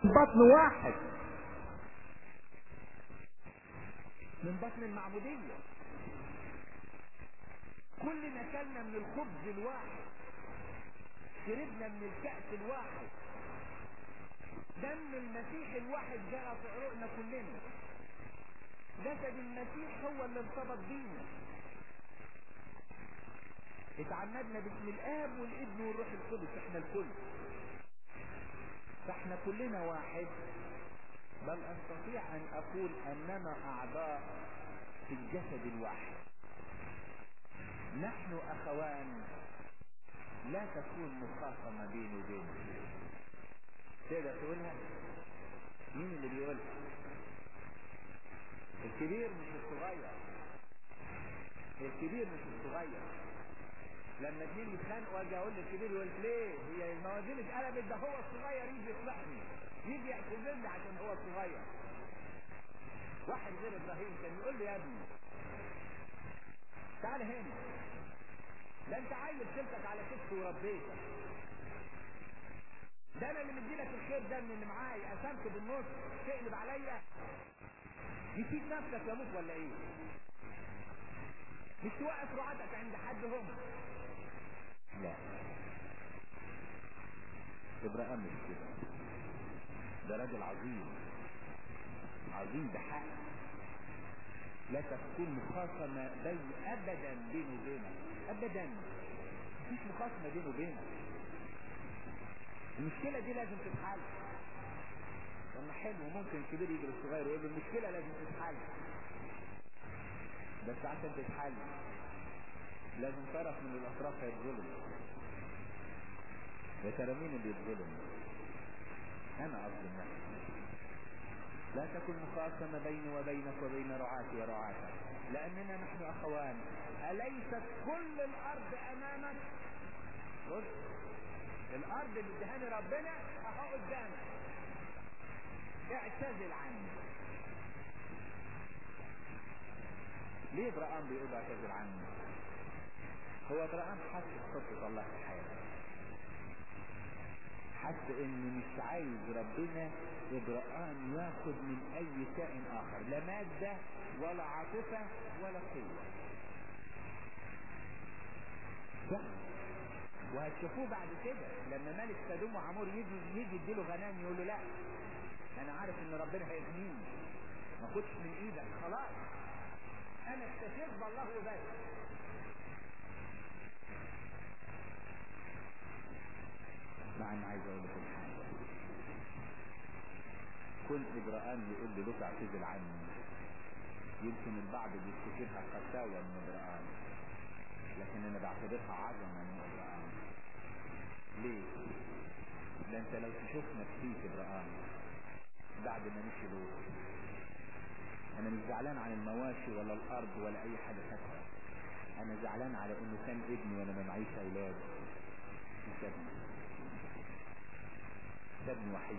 بطن واحد من بطن المعمودية كلنا كلنا من الخبز الواحد شربنا من الكأس الواحد دم المسيح الواحد جرى في عروقنا كلنا جسد المسيح هو اللي ارتبط بينا اتعمدنا باسم الاب والابن والروح القدس احنا الكل فاحنا كلنا واحد بل استطيع ان اقول اننا اعضاء في الجسد الواحد نحن اخوان لا تكون مخاصمة بيني وبينك تقدر تقولها مين اللي بيقولها الكبير مش الصغير الكبير مش الصغير لما اتنين يتخانقوا واجي اقول للكبير يقول ليه هي الموازين اتقلبت ده هو الصغير يجي يصلحني يجي يعتذرني عشان هو الصغير واحد غير ابراهيم كان يقول لي يا ابني تعال هنا ده انت عيل شلتك على كتفي وربيتك ده انا اللي مديلك الخير ده من اللي معايا قسمته بالنص تقلب عليا نسيت نفسك يموت ولا ايه مش توقف رعاتك عند حد هم لا ابراهيم مش كده ده راجل عظيم عظيم بحق لا تكون مخاصمة بين ابدا بينه وبينك ابدا مفيش مخاصمة بينه وبينك المشكلة دي لازم تتحل لما حلو ممكن الكبير يجي للصغير ويقول له المشكلة لازم تتحل بس عشان تتحل لازم طرف من الاطراف هيتظلم يا ترى مين اللي يتظلم انا اظلم نفسي لا تكن مخاصمة بيني وبينك وبين رعاتي ورعاتك لاننا نحن اخوان اليست كل الارض امامك بص الارض اللي ادهاني ربنا اهو قدامك اعتزل عني ليه ابراهام بيقول اعتذر عني هو ابراهام حس بخطة الله في حياته حس ان مش عايز ربنا ابراهام ياخد من اي كائن اخر لا مادة ولا عاطفة ولا قوة صح وهتشوفوه بعد كده لما ملك سدوم وعمور يجي يجي يديله غنام يقول له لا انا عارف ان ربنا هيغنيني ما خدش من ايدك خلاص انا اكتفيت بالله وبس مع ان عايز اقول لكم حاجه كل ابراهام يقول لي لك اعتذر عني يمكن البعض بيفتكرها قساوه من ابراهام لكن انا بعتبرها عظمه من ابراهام ليه ده انت لو تشوف نفسية ابراهام بعد ما مشي لوط انا مش زعلان عن المواشي ولا الارض ولا اي حاجة خدها انا زعلان على انه كان ابني وانا ما معيش اولاد وسابني سابني وحيد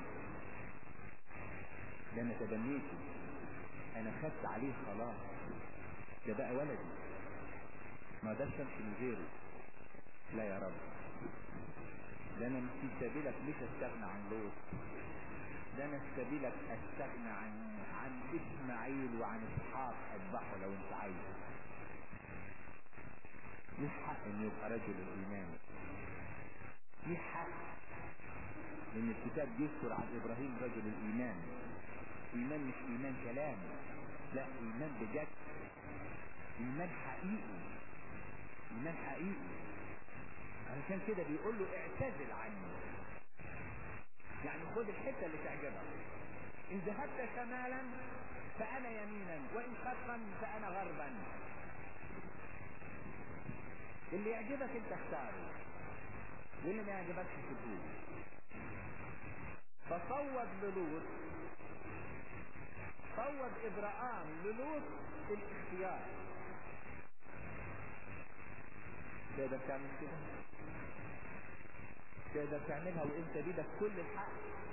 ده انا تبنيته انا خدت عليه خلاص ده بقى ولدي ما اقدرش امشي من غيره لا يا رب ده انا في سبيلك مش استغنى عن لوط ده انا في سبيلك استغنى عن عن اسماعيل وعن اسحاق اذبحه لو انت عايز مش حق ان يبقى رجل الايمان في حق ان الكتاب يذكر عن ابراهيم رجل الايمان ايمان مش ايمان كلام لا ايمان بجد ايمان حقيقي ايمان حقيقي علشان كده بيقول له اعتزل عني يعني خد الحتة اللي تعجبك ان ذهبت شمالا فانا يمينا وان شرقا فانا غربا اللي يعجبك انت اختاره واللي ما يعجبكش سيبوه فصوت للوط صوت ابراهام للوط الاختيار تقدر تعمل كده تقدر تعملها وانت بيدك كل الحق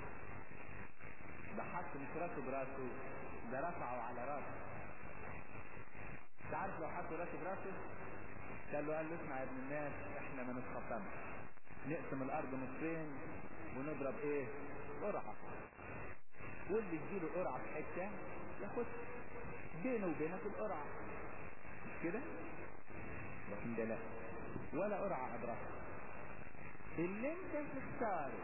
ده حط مش راسه براسه ده رفعه على راسه انت عارف لو حطوا راسه براسه قال له قال له اسمع يا ابن الناس احنا ما نتخطمش نقسم الارض نصين ونضرب ايه قرعه واللي تجيله قرعة في حتة ياخد بينه وبينك القرعة مش كده لكن ده لا ولا قرعة أدركها اللي انت تختاره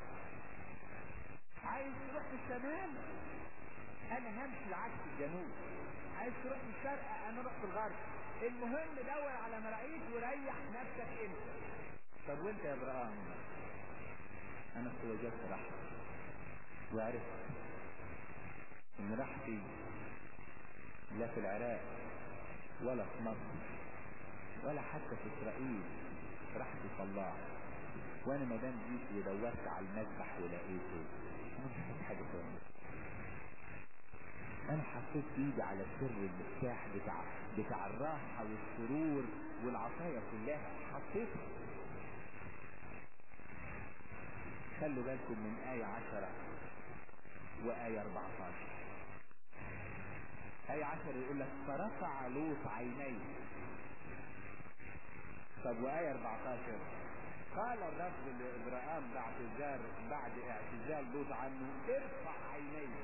عايز تروح في الشمال انا همشي العكس الجنوب عايز تروح في الشرق انا اروح في الغرب المهم دور على مراعيك وريح نفسك انت طب وانت يا ابراهيم انا وجدت راحتي وعرفت ان راحتي لا في العراق ولا في مصر ولا حتى في اسرائيل راحتي في الله وانا ما دام جيت ودورت على المذبح ولقيته انا مش عايز حاجه تانية انا حطيت ايدي على سر المفتاح بتاع بتاع الراحه والسرور والعطايا كلها حطيتها خلوا بالكم من آية عشرة وآية 14 آية عشرة يقول لك فرفع لوط عينيه طب وآية 14 قال الرب لإبراهام باعتذار بعد اعتزال لوط عنه ارفع عينيه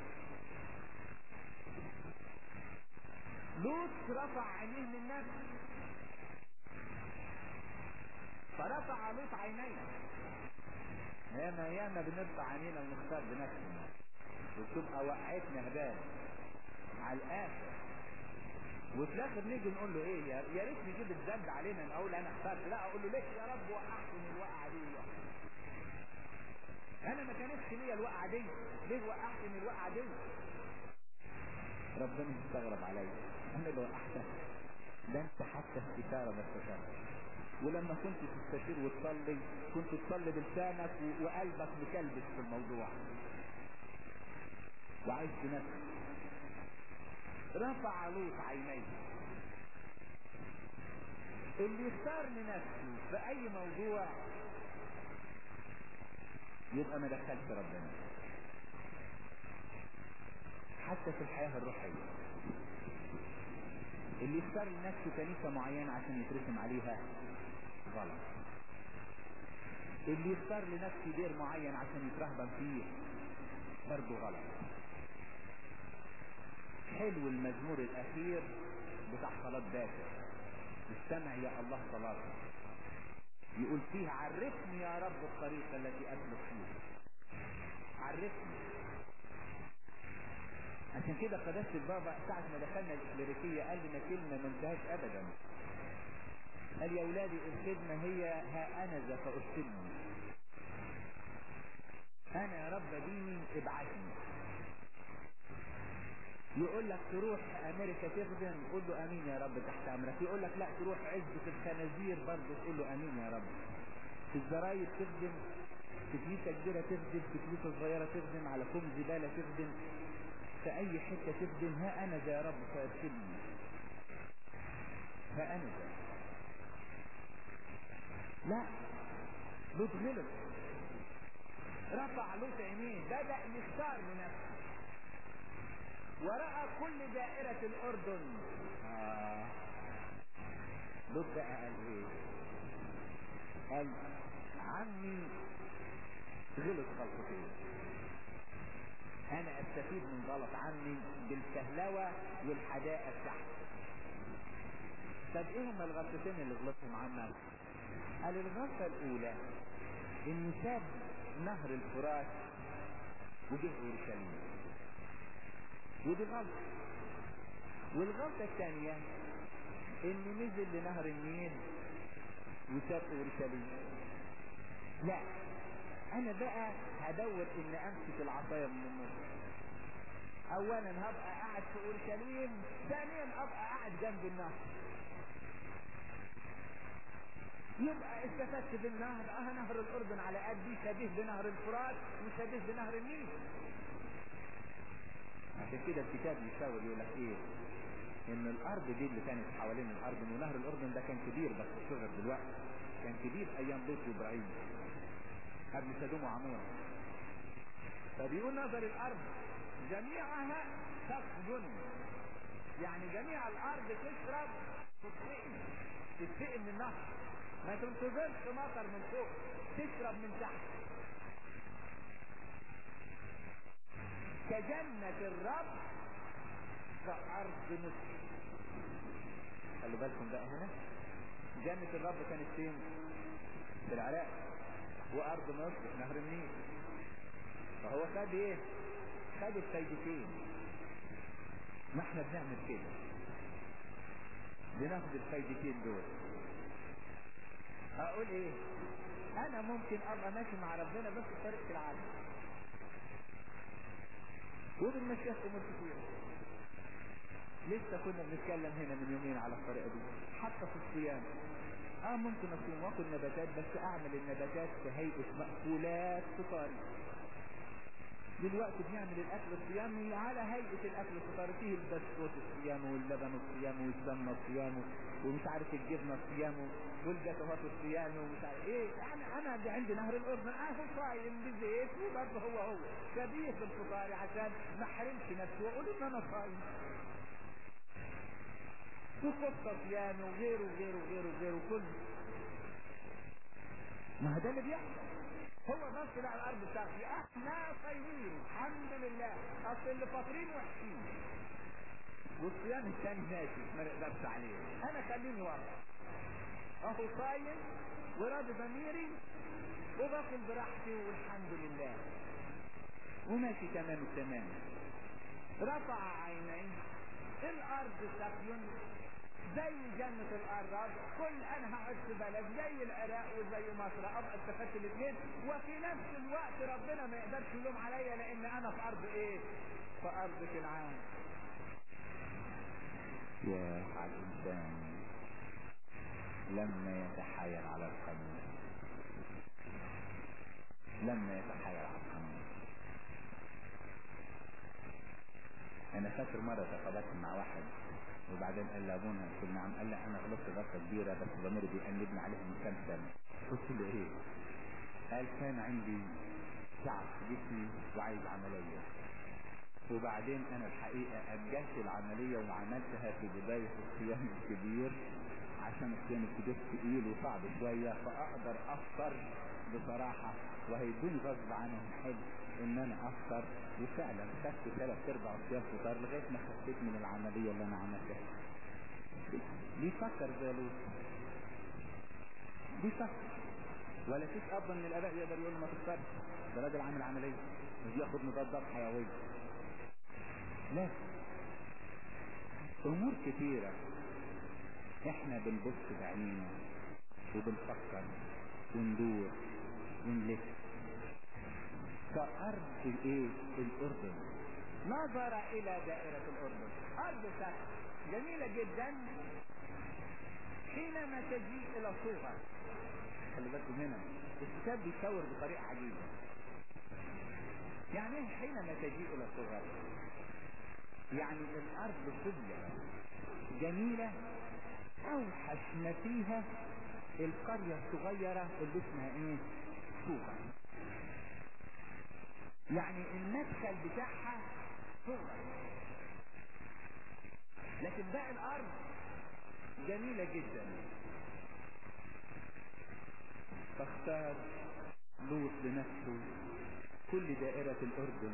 لوط رفع عينيه من نفسه فرفع لوط عينيه ياما ياما بنرفع عينينا ونختار بنفسنا وتبقى وقعتنا هبال على الاخر وفي الاخر نيجي نقول له ايه يا يا ريت نجيب الذنب علينا نقول انا اخترت لا اقول له ليك يا رب وقعتني الوقعه دي انا ما كانتش ليا الوقعه دي ليه وقعتني الوقعه دي ربنا يستغرب عليا انا اللي وقعتك ده انت حتى استشاره ما استشارتش ولما كنت تستشير وتصلي كنت تصلي بلسانك وقلبك مكلبس في الموضوع وعايز نفسك رفع لوط عينيه اللي يختار لنفسه في اي موضوع يبقى ما دخلش ربنا حتى في الحياة الروحية اللي يختار لنفسه كنيسة معينة عشان يترسم عليها غلط اللي يختار لنفسه دير معين عشان يترهبن فيه برضه غلط حلو المزمور الاخير بتاع صلاة باكر استمع يا الله صلاتي يقول فيه عرفني يا رب الطريقة التي اسلك فيها عرفني عشان كده قداسة البابا ساعة ما دخلنا الكليريكية قال لنا كلمة ما انتهاش ابدا قال يا ولادي الخدمة هي ها انا ذا فارسلني انا يا رب ديني ابعثني يقول لك تروح امريكا تخدم قول له امين يا رب تحت امرك يقول لك لا تروح عزبة الخنازير برضه تقول له امين يا رب في الزراير تخدم في كنيسة كبيرة تخدم في كنيسة صغيرة تخدم على كوم زبالة تخدم في اي حتة تخدم ها انا ذا يا رب فارسلني ها انا ذا لا لوط غلط رفع لوط عينيه بدأ يختار لنفسه ورأى كل دائرة الأردن آه. لوط بقى قال إيه؟ قال عمي غلط غلطتين أنا أستفيد من غلط عمي بالفهلوة والحدائق بتاعته طب إيه هما الغلطتين اللي غلطهم عمك؟ قال الغلطة الأولى إنه ساب نهر الفرات وجه أورشليم ودي غلطة والغلطة الثانية إنه نزل لنهر النيل وساب أورشليم لا أنا بقى هدور إن أمسك العصاية من النص أولا هبقى قاعد في أورشليم ثانيا أبقى قاعد جنب النهر يبقى استفدت بالنهر اه نهر الاردن على قدي شبيه بنهر الفرات وشبيه بنهر النيل عشان كده الكتاب يشاور يقول لك ايه ان الارض دي اللي كانت حوالين الاردن ونهر الاردن ده كان كبير بس صغر دلوقتي كان كبير ايام لوط وابراهيم قبل سدوم وعمور فبيقول نظر الارض جميعها تسجن يعني جميع الارض تشرب تتسقي تتسقي من النهر ما تنتظرش مطر من فوق تشرب من تحت جنة الرب كأرض مصر خلوا بالكم بقى هنا جنة الرب كانت فين في العراق وارض مصر نهر النيل فهو خد ايه خد الفايدتين ما احنا بنعمل كده بناخد الفايدتين دول اقول ايه انا ممكن ابقى ماشي مع ربنا بس في طريق العالم وبالمشيخ امور كتير لسه كنا بنتكلم هنا من يومين على الطريقه دي حتى في الصيام اه ممكن اصوم واكل نباتات بس اعمل النباتات في هيئه مأكولات فطاري دلوقتي بنعمل الاكل الصيامي على هيئة الاكل الفطاري فيه البسكوت الصيامي واللبن الصيامي والسمنة الصيامي ومش عارف الجبنة الصيامي والجاتوهات الصيامي ومش عارف ايه يعني انا دي عندي نهر الاردن اهو صايم بزيت وبرضه هو هو شبيه بالفطاري عشان ما احرمش نفسي واقول ان انا صايم وقصة صيامي وغيره وغيره وغيره وغيره كله ما هو ده اللي بيحصل هو بس لا الارض بتاعتي احنا صايمين الحمد لله اصل اللي فاطرين وحشين والصيام الثاني ماشي ما نقدرش عليه انا خليني ورا اهو صايم وراضي ضميري وباكل براحتي والحمد لله وماشي تمام التمام رفع عيني الارض سقي زي جنة الأرض كل أنا هقعد في بلد زي العراق وزي مصر أبقى استفدت الاثنين وفي نفس الوقت ربنا ما يقدرش يلوم عليا لأن أنا في أرض إيه؟ في أرض كنعان. يا على الإنسان لما يتحايل على القانون لما يتحايل على القانون أنا فاكر مرة تقابلت مع واحد وبعدين قال لي ابونا قلت نعم قال لي انا غلطت غلطه كبيره بس ضميري بيأنبني عليها من كام سنه قلت له ايه؟ قال كان عندي تعب في جسمي وعايز عمليه وبعدين انا الحقيقه اجلت العمليه وعملتها في بدايه الصيام الكبير عشان الصيام الكبير تقيل وصعب شويه فاقدر افطر بصراحه وهيدوني غصب عنهم حلو ان انا افطر وفعلا خدت ثلاث ارباع صيام فطار لغايه ما خفيت من العمليه اللي انا عملتها بيفكر زي لوط بيفكر ولا فيش اب من الاباء يقدر يقول له ما تفطرش ده راجل عامل عمليه وبياخد مضادات حيويه لا امور كتيره احنا بنبص بعينينا وبنفكر وندور ونلف كأرض الايه الاردن نظر الى دائرة الاردن ارض سهل جميلة جدا حينما تجيء الى صوغة خلي بالكم هنا الكتاب بيصور بطريقة عجيبة يعني ايه حينما تجيء الى صغر يعني الارض قبلة جميلة اوحش ما فيها القرية الصغيرة اللي اسمها ايه صوغة يعني المدخل بتاعها صغر لكن باقي الارض جميلة جدا فاختار لوط لنفسه كل دائرة الأردن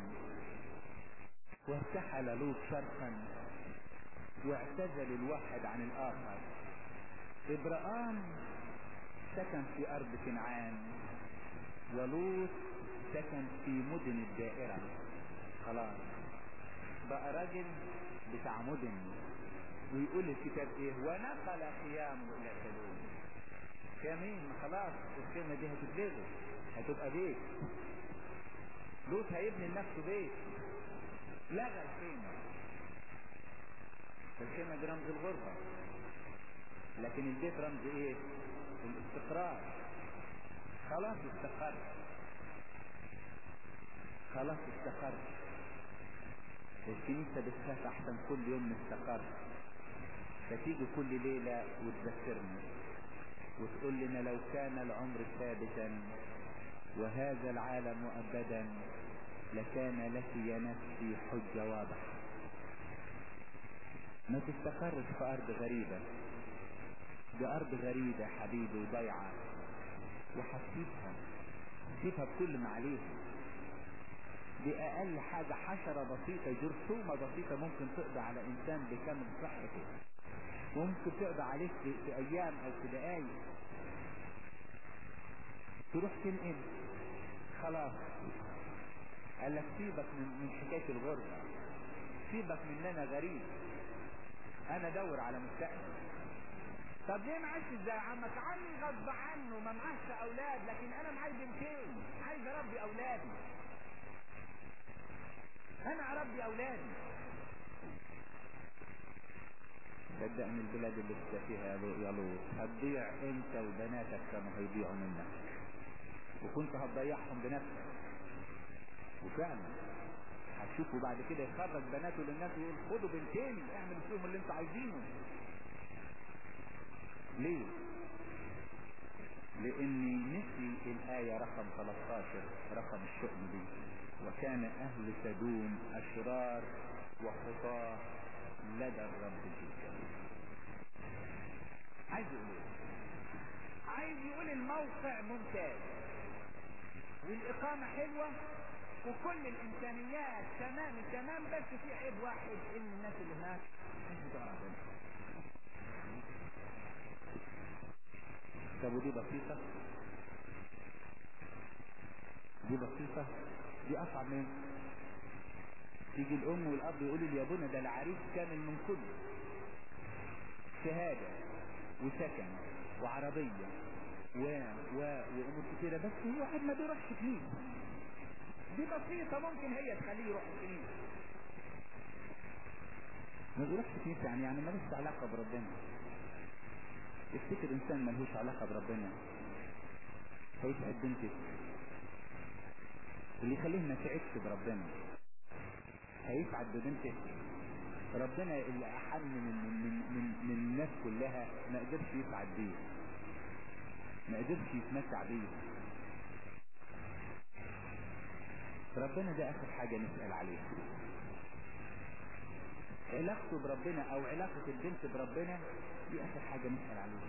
وارتحل لوط شرقا واعتزل الواحد عن الآخر إبراهام سكن في أرض كنعان ولوط سكن في مدن الدائرة خلاص بقى راجل بتاع مدن ويقول الكتاب ايه ونقل خيامه الى سلوم خيامين خلاص الخيمة دي هتتلغي هتبقى بيت لوط هيبني لنفسه بيت لغى الخيمة الخيمة دي رمز الغربة لكن البيت رمز ايه الاستقرار خلاص استقر خلاص استقر الكنيسة بتخاف احسن كل يوم نستقر فتيجي كل ليلة وتذكرنا وتقول لنا لو كان العمر ثابتا وهذا العالم مؤبدا لكان لك يا نفسي حجة واضحة ما تستقرش في ارض غريبة دي ارض غريبة يا حبيبي وضيعة وهتسيبها سيبها بكل ما عليها دي اقل حاجة حشرة بسيطة جرثومة بسيطة ممكن تقضي على انسان بكامل صحته وممكن تقضي عليك في, في ايام او في دقايق تروح تنقل خلاص قال لك سيبك من, من حكاية الغربة سيبك من ان انا غريب انا دور على مستقبل طب ليه معاش ازاي عمك عمي غصب عنه ما معاش اولاد لكن انا معايا بنتين عايز اربي اولادي انا اربي اولادي صدقني البلاد اللي انت فيها يا لوط هتضيع انت وبناتك كانوا هيضيعوا منك وكنت هتضيعهم بنفسك وفعلا هتشوفوا بعد كده يخرج بناته للناس ويقول خدوا بنتين اعملوا فيهم اللي انتوا عايزينه ليه لاني نسي الاية رقم 13 رقم الشؤم دي وكان اهل سدوم اشرار وخطاه لدى الرب جدا عايز يقول ايه عايز يقول الموقع ممتاز والاقامة حلوة وكل الامكانيات تمام تمام بس في عيب واحد ان الناس اللي هناك مش بتوع ربنا طب ودي بسيطة دي بسيطة دي اصعب من تيجي الام والاب يقولوا لي يا ابونا ده العريس كامل من كله شهادة وسكن وعربية و و وامور كتيرة بس هو واحد ما بيروحش كنيسة دي بسيطة ممكن هي تخليه يروح الكنيسة ما بيروحش كنيسة يعني يعني ملوش علاقة بربنا تفتكر انسان ملهوش علاقة بربنا هيسعد بنتك اللي يخليه ما سعدش بربنا هيسعد ببنتك ربنا اللي احن من, من, من, من الناس كلها ما قدرش يسعد بيه ما قدرش يتمتع بيه ربنا ده اخر حاجة نسأل عليها علاقته بربنا او علاقة البنت بربنا دي اخر حاجة نسأل عليها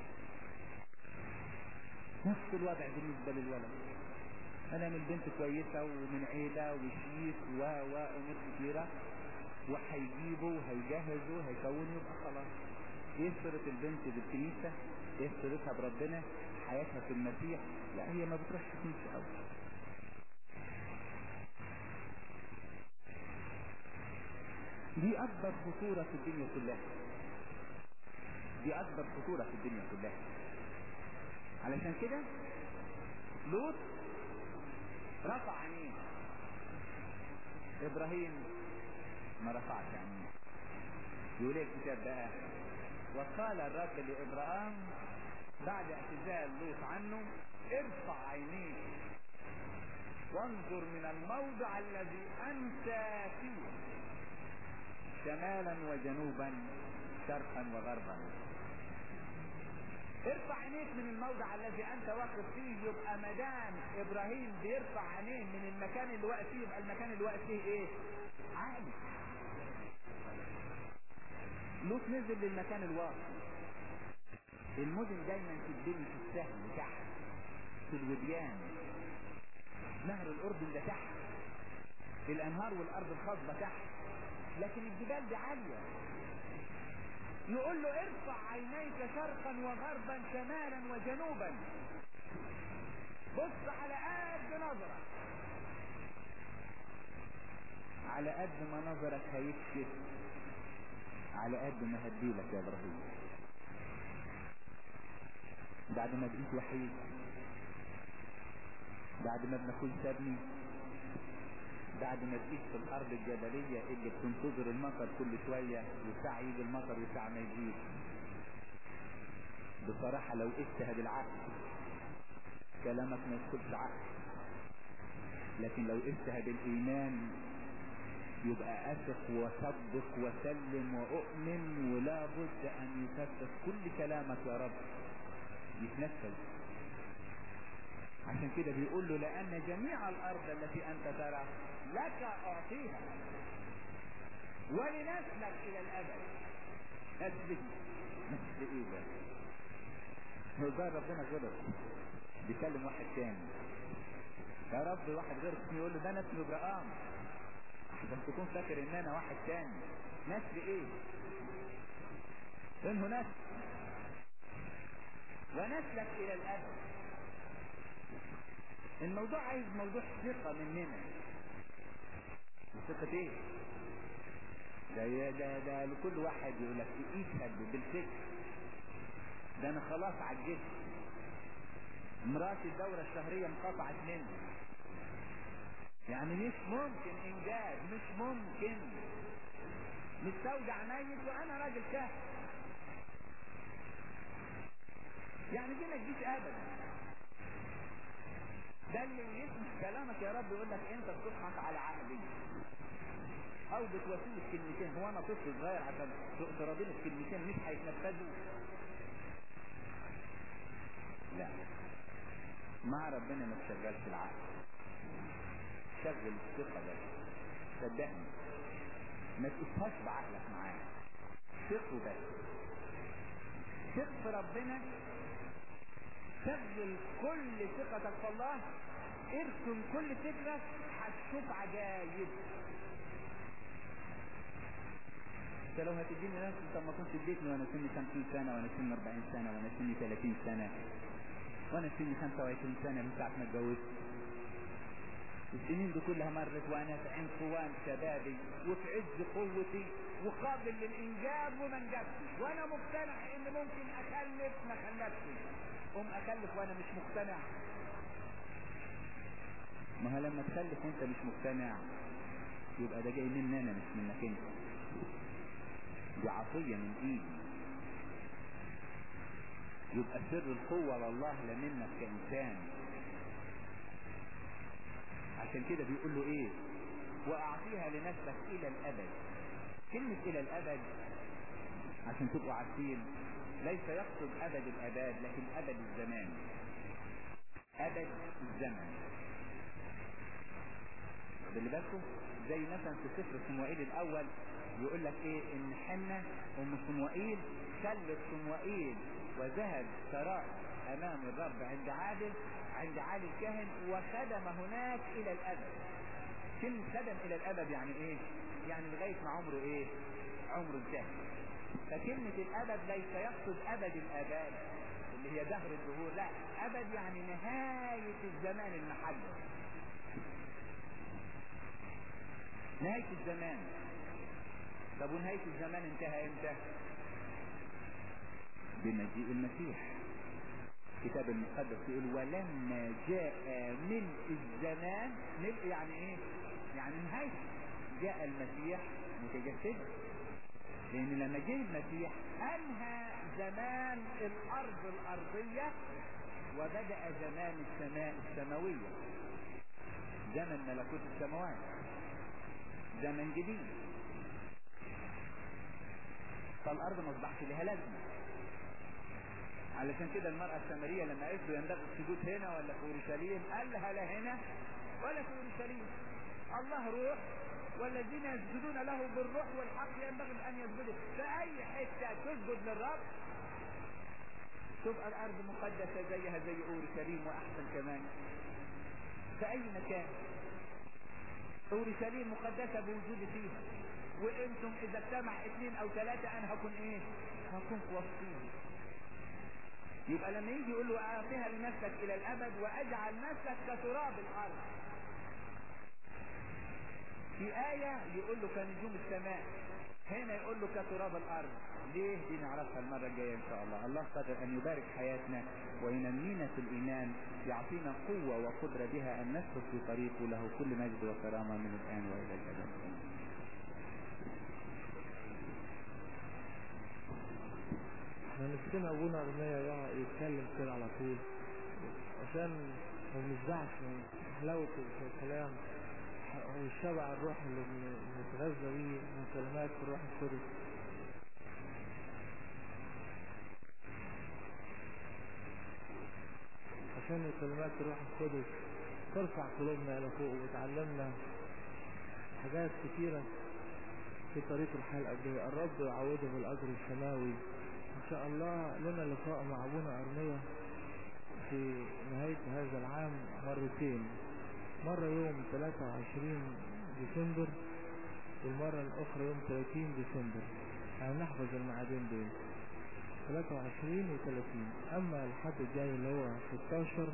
نفس الوضع بالنسبة للولد انا من بنت كويسة ومن عيلة وشيك و و امور كتيرة وهيجيبوا وهيجهزوا هيكونوا يبقى خلاص ايه صورة البنت بالكنيسة ايه صورتها بربنا حياتها في المسيح لا هي ما بتروحش كنيسة قوي دي اكبر خطورة في الدنيا كلها دي اكبر خطورة في الدنيا كلها علشان كده لوط رفع عينيه ابراهيم ما رفعش عينيه يقول ايه الكتاب بقى وقال الرب لابراهيم بعد اعتزال لوط عنه ارفع عينيك وانظر من الموضع الذي انت فيه شمالا وجنوبا شرقا وغربا ارفع عينيك من الموضع الذي انت واقف فيه يبقى مدام ابراهيم بيرفع عينيه من المكان اللي واقف فيه يبقى المكان اللي واقف فيه ايه عالي لوط نزل للمكان الواقع المدن دايما تتبني في السهل تحت في الوديان نهر الاردن ده تحت الانهار والارض الخصبه تحت لكن الجبال دي عاليه يقول له ارفع عينيك شرقا وغربا شمالا وجنوبا بص على قد نظرك على قد ما نظرك هيكشف على قد ما هديلك يا ابراهيم بعد ما بقيت وحيد بعد ما ابن اخوي سابني بعد ما بقيت في الارض الجبلية اللي بتنتظر المطر كل شوية وساعة يجي المطر وساعة ما يجيش بصراحة لو اجتهد بالعقل كلامك ما يدخلش عقل لكن لو اجتهد الايمان يبقى اثق وصدق وسلم واؤمن ولا بد ان يثبت كل كلامك يا رب يتنفذ عشان كده بيقول له لان جميع الارض التي انت ترى لك اعطيها ولنسلك الى الابد نسل نسل ايه ده هو ده ربنا غلط بيكلم واحد تاني يا رب واحد غير اسمه يقول له ده انا اسمي ابراهام عشان تكون فاكر ان انا واحد تاني نسل ايه انه نسل ونسلك الى الابد الموضوع عايز موضوع ثقة مننا ثقة ايه ده ده ده لكل واحد يقول لك يشهد بالفكر ده انا خلاص عجزت مراتي الدورة الشهرية انقطعت مني يعني مش ممكن انجاز مش ممكن مستودع ميت وانا راجل كهف يعني دي ما تجيش ابدا ده اللي يسمع كلامك يا رب يقول لك انت بتضحك على عقلي او بتوسيله كلمتين هو انا طفل صغير عشان تراضيني كلمتين مش هيتنفذوا لا مع ربنا ما تشغلش العقل شغل الثقة بس صدقني ما تقيسهاش بعقلك معاه ثقه بس ثق في ربنا شغل كل ثقتك في الله ارسم كل فكرة هتشوف عجايب انت لو هتديني نفسي طب ما كنت اديتني وانا سني 50 سنة وانا سني 40 سنة وانا سني 30 سنة وانا سني 25 سنة من ساعة ما اتجوزت السنين دي كلها مرت وانا في عنفوان شبابي وفي عز قوتي وقابل للانجاب وما انجبتش وانا مقتنع ان ممكن اخلف ما خلفتش قوم اخلف وانا مش مقتنع ما هو لما تخلف وانت مش مقتنع يبقى ده جاي مني انا مش منك انت دي عطية من ايدي يبقى سر القوة لله لا منك كإنسان عشان كده بيقول له ايه واعطيها لنفسك الى الابد كلمة الى الابد عشان تبقوا عارفين ليس يقصد ابد الاباد لكن ابد الزمان ابد الزمن اللي بالكم زي مثلا في سفر صموئيل الاول يقول لك ايه ان حنة ام صموئيل خلت صموئيل وذهب سراء امام الرب عند عادل عند عالي الكاهن وخدم هناك الى الابد كلمة خدم الى الابد يعني ايه يعني لغاية ما عمره ايه عمره انتهى فكلمة الابد ليس يقصد ابد الاباد اللي هي دهر الدهور لا ابد يعني نهاية الزمان المحدد نهاية الزمان طب ونهاية الزمان انتهى امتى بمجيء المسيح الكتاب المقدس يقول ولما جاء ملء الزمان ملء يعني ايه يعني نهاية جاء المسيح متجسدا لان لما جه المسيح انهى زمان الارض الارضية وبدأ زمان السماء السماوية زمن ملكوت السماوات زمن جديد فالارض ما اصبحش لها لازمه علشان كده المرأة السامرية لما قالت له ينبغي السجود هنا ولا في اورشليم قال لها لا هنا ولا في اورشليم الله روح والذين يسجدون له بالروح والحق ينبغي ان يسجدوا في اي حتة تسجد للرب تبقى الارض مقدسة زيها زي اورشليم واحسن كمان في اي مكان اورشليم مقدسة بوجودي فيها وانتم اذا اجتمع اثنين او ثلاثة انا هكون ايه هكون في وسطهم يبقى لما يجي يقول له اعطيها لنفسك الى الابد واجعل نفسك كتراب الارض في آية يقول له كنجوم السماء هنا يقول له كتراب الارض ليه دي نعرفها المرة الجاية ان شاء الله الله قادر ان يبارك حياتنا وينمينا في الايمان يعطينا قوة وقدرة بها ان نسلك في طريقه له كل مجد وكرامة من الان والى الابد احنا نفسنا ابونا ارميا يقعد يتكلم كده على طول عشان ما بنشبعش من حلاوة الكلام والشبع الروح اللي بنتغذى بيه من كلمات الروح القدس عشان كلمات الروح القدس ترفع قلوبنا الى فوق وتعلمنا حاجات كتيرة في طريق الحياة الأبدية الرب يعوضه بالأجر السماوي إن شاء الله لنا لقاء مع أبونا أرمية في نهاية هذا العام مرتين مرة يوم 23 ديسمبر والمرة الأخرى يوم 30 ديسمبر يعني نحفظ الميعادين دول 23 و 30 أما الحد الجاي اللي هو 16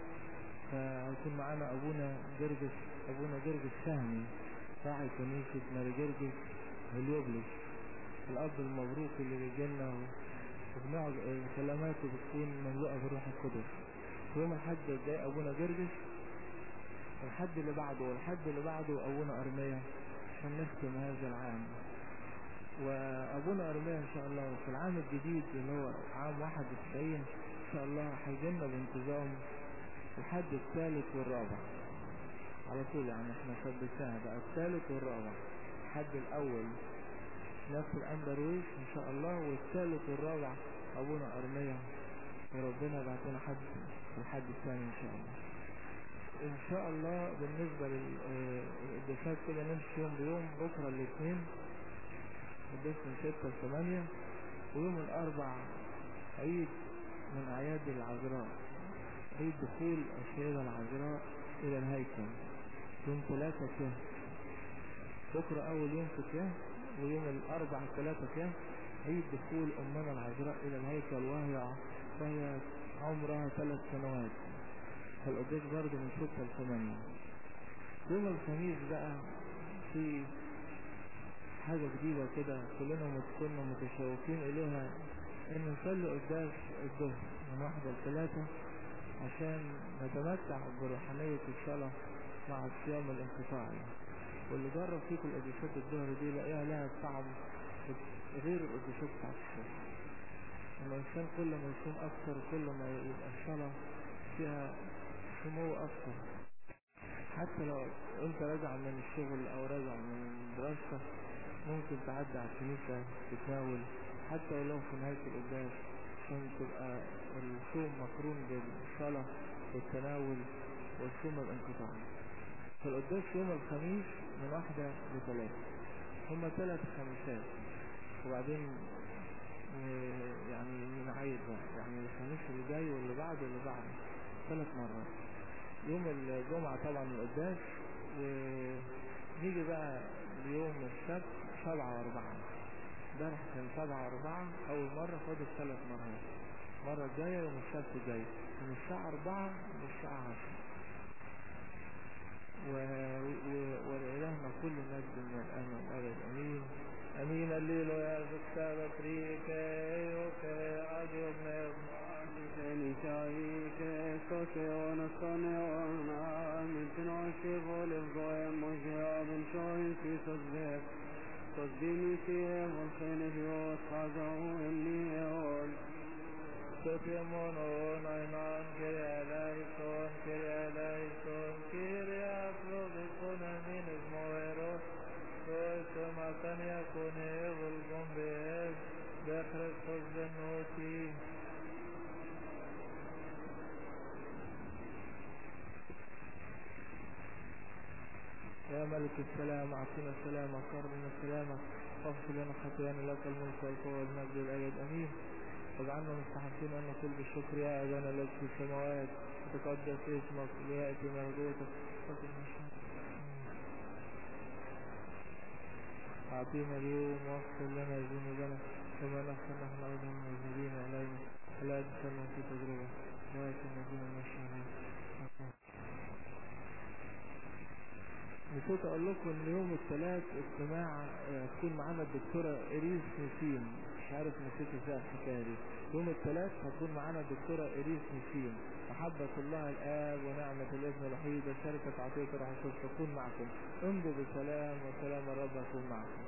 فهيكون معانا أبونا جرجس أبونا جرجس فهمي راعي كنيسة ماري جرجس هليوبلس الأب المبروك اللي بيجي لنا وبنقعد كلماته بتكون مملوءة بالروح القدس يوم الحد الجاي أبونا جرجس الحد اللي بعده والحد اللي بعده أبونا أرمية عشان نختم هذا العام وأبونا أرمية إن شاء الله في العام الجديد اللي هو عام 91 إن شاء الله هيجينا بانتظام الحد الثالث والرابع على طول يعني احنا ثبتناها بقى الثالث والرابع الحد الأول نفس الأندرويس إن شاء الله والثالث والرابع أبونا أرمية وربنا بعتنا حد في الحد الثاني إن شاء الله ان شاء الله بالنسبة للقداسات كده نمشي يوم بيوم بكرة الاثنين قداس من ستة لثمانية ويوم الاربع عيد من اعياد العذراء عيد دخول السيدة العذراء الى الهيكل يوم ثلاثة كهف بكرة اول يوم في كهف ويوم الاربع ثلاثة كهف عيد دخول امنا العذراء الى الهيكل وهي وهي عمرها ثلاث سنوات فالقداس برضه من ستة لثمانية يوم الخميس بقى في حاجة جديدة كده كلنا كنا متشوقين إليها إن نصلي قداس الظهر من واحدة لثلاثة عشان نتمتع بروحانية الصلاة مع الصيام الانقطاعي واللي جرب فيكم القداسات الظهر دي لاقيها لها طعم غير القداسات بتاعت الصبح الإنسان كل ما يصوم أكثر كل ما يبقى الصلاة فيها سمو أكثر حتى لو أنت راجع من الشغل أو راجع من الدراسة ممكن تعدي على الكنيسة تتناول حتى ولو في نهاية القداس عشان تبقى الصوم مقرون بالصلاة والتناول والصوم الانقطاعي فالقداس يوم الخميس من واحدة لثلاثة هما ثلاث خميسات وبعدين يعني نعيد بقى يعني الخميس اللي جاي واللي بعده واللي بعده ثلاث مرات يوم الجمعة طبعا القداس ونيجي بقى ليوم السبت سبعة واربعة امبارح كان سبعة واربعة أول مرة فاضل ثلاث مرات المرة الجاية يوم السبت الجاي من الساعة أربعة للساعة عشرة و... و... ولإلهنا كل مجد من الآن والأبد أمين أمين الليل يا زكتاب فريكا يوكا عدو ابن Nishaike soke ona sone ona mintin oshi volev goyem moje abin shoin fi sozvek صدقني فيه والخين هيوت خازعو اللي يقول سوتيمونون ايمان كريا لايسون كريا لايسون كريا فروبكون امين اسمويرو سويسو ما كان يكون يغل قنبيك بخرج خزب النوتي يا ملك السلام اعطنا السلام اقرنا السلام واغفر لنا خطايانا لك الملك والقوة والمجد والأبد امين واجعلنا مستحقين ان نقول بالشكر يا ابانا الذي في السماوات تقدس اسمك لياتي ملكوتك تكن مشيئتك اعطينا اليوم واغفر لنا ذنوبنا كما نغفر نحن ايضا المذنبين علينا ولا تدخلنا في تجربه ولكن نجينا من الشرير نسيت اقول لكم ان يوم الثلاث اجتماع هتكون معانا الدكتورة اريس نسيم مش عارف نسيت ازاي الحكاية دي يوم الثلاث هتكون معانا الدكتورة اريس نسيم محبة الله الاب ونعمة الابن الوحيد وشركة عطية الروح القدس تكون معكم امضوا بسلام وسلام الرب يكون معكم